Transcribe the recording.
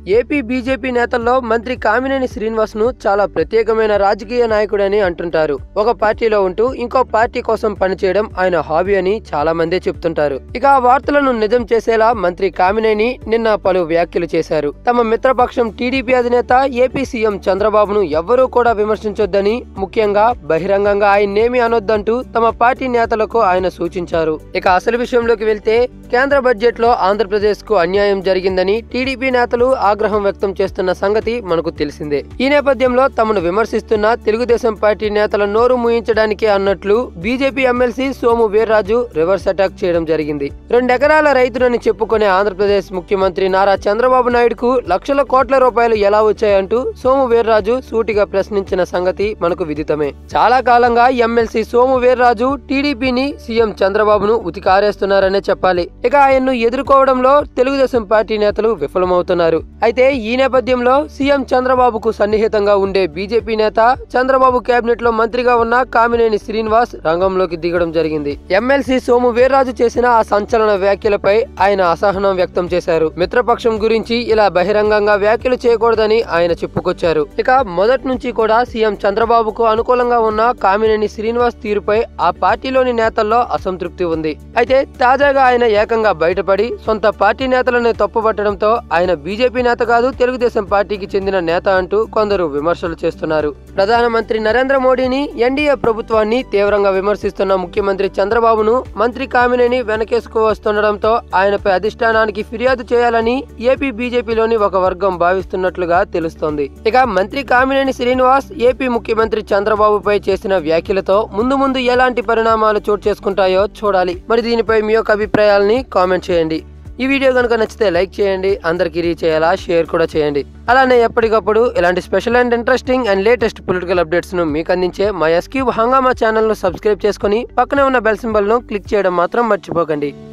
AP BJP నేతల్లో మంత్రి కామినేని శ్రీనివాస్ ను చాలా ప్రత్యేకమైన రాజకీయ నాయకుడని అంటుంటారు ఒక పార్టీలో ఉంటూ ఇంకో పార్టీ కోసం పనిచేయడం ఆయన హాబీ అని చాలా మందే చెప్తుంటారు ఇక ఆ వార్తలను నిజం చేసేలా మంత్రి కామినేని నిన్న పలు వ్యాఖ్యలు చేశారు తమ మిత్రపక్షం టీడీపీ అధినేత ఏపీ సీఎం చంద్రబాబును ఎవ్వరూ కూడా విమర్శించొద్దని ముఖ్యంగా బహిరంగంగా ఆయన్నేమి అనొద్దంటూ తమ పార్టీ నేతలకు ఆయన సూచించారు ఇక అసలు విషయంలోకి వెళ్తే కేంద్ర బడ్జెట్ లో ఆంధ్రప్రదేశ్ కు అన్యాయం జరిగిందని టీడీపీ నేతలు ఆగ్రహం వ్యక్తం చేస్తున్న సంగతి మనకు తెలిసిందే ఈ నేపథ్యంలో తమను విమర్శిస్తున్న తెలుగుదేశం పార్టీ నేతల నోరు మూయించడానికే అన్నట్లు BJP MLC Somu Veerraju reverse attack చేయడం జరిగింది రెండెకరాల రైతునని చెప్పుకునే ఆంధ్రప్రదేశ్ ముఖ్యమంత్రి నారా చంద్రబాబు నాయుడుకు లక్షల కోట్ల రూపాయలు ఎలా వచ్చాయంటూ సోము వీర్రాజు సూటిగా ప్రశ్నించిన సంగతి మనకు విదితమే చాలా కాలంగా ఎమ్మెల్సీ సోము వీర్రాజు టీడీపీని సీఎం చంద్రబాబును ఉతికారేస్తున్నారనే చెప్పాలి ఇక ఆయన్ను ఎదుర్కోవడంలో తెలుగుదేశం పార్టీ నేతలు విఫలమవుతున్నారు అయితే ఈ నేపథ్యంలో సీఎం చంద్రబాబుకు సన్నిహితంగా ఉండే బీజేపీ నేత చంద్రబాబు కేబినెట్ లో మంత్రిగా ఉన్న కామినేని శ్రీనివాస్ రంగంలోకి దిగడం జరిగింది ఎమ్మెల్సీ సోము వీర్రాజు చేసిన ఆ సంచలన వ్యాఖ్యలపై ఆయన అసహనం వ్యక్తం చేశారు మిత్రపక్షం గురించి ఇలా బహిరంగంగా వ్యాఖ్యలు చేయకూడదని ఆయన చెప్పుకొచ్చారు ఇక మొదటి నుంచి కూడా సీఎం చంద్రబాబుకు అనుకూలంగా ఉన్న కామినేని శ్రీనివాస్ తీరుపై ఆ పార్టీలోని నేతల్లో అసంతృప్తి ఉంది అయితే తాజాగా ఆయన ఏకంగా బయటపడి సొంత పార్టీ నేతలను తప్పుపట్టడంతో ఆయన బీజేపీ నేత కాదు తెలుగుదేశం పార్టీకి చెందిన నేత అంటూ కొందరు విమర్శలు చేస్తున్నారు ప్రధానమంత్రి నరేంద్ర మోడీని ఎన్డీఏ ప్రభుత్వాన్ని తీవ్రంగా విమర్శిస్తున్న ముఖ్యమంత్రి చంద్రబాబును మంత్రి కామినేని వెనకేసుకు వస్తుండడంతో ఆయనపై అధిష్టానానికి ఫిర్యాదు చేయాలని ఏపీ బీజేపీలోని ఒక వర్గం భావిస్తున్నట్లుగా తెలుస్తోంది ఇక మంత్రి కామినేని శ్రీనివాస్ ఏపీ ముఖ్యమంత్రి చంద్రబాబుపై చేసిన వ్యాఖ్యలతో ముందు ముందు ఎలాంటి పరిణామాలు చోటు చేసుకుంటాయో చూడాలి మరి దీనిపై మీ యొక్క అభిప్రాయాలని కామెంట్ చేయండి ఈ వీడియో కనుక నచ్చితే లైక్ చేయండి అందరికీ రీచ్ అయ్యేలా షేర్ కూడా చేయండి అలానే ఎప్పటికప్పుడు ఇలాంటి special and interesting and latest political updates ను మీకు అందించే మా ఎస్క్యూబ్ హంగామా ఛానల్ ను సబ్స్క్రైబ్ చేసుకుని పక్కనే ఉన్న బెల్ సింబల్ ను క్లిక్ చేయడం మాత్రం మర్చిపోకండి